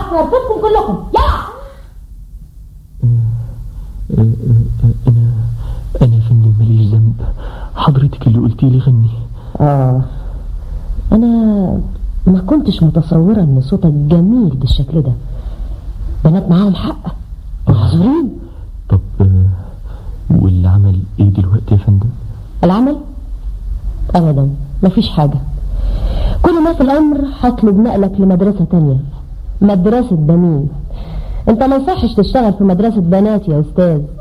هرفدكم كلكم يلا انا انا يا فندم ماليش ذنب حضرتك اللي قلتي لي غني اه انا ما كنتش متصورة ان صوتك جميل بالشكل ده بنات معاهم حق محظورين طب آه، واللي عمل ايه دلوقتي يا فندم العمل ابدا مفيش حاجة كل ما في الامر هطلب نقلك لمدرسة تانية مدرسة بنين انت ما يصحش تشتغل في مدرسة بنات يا استاذ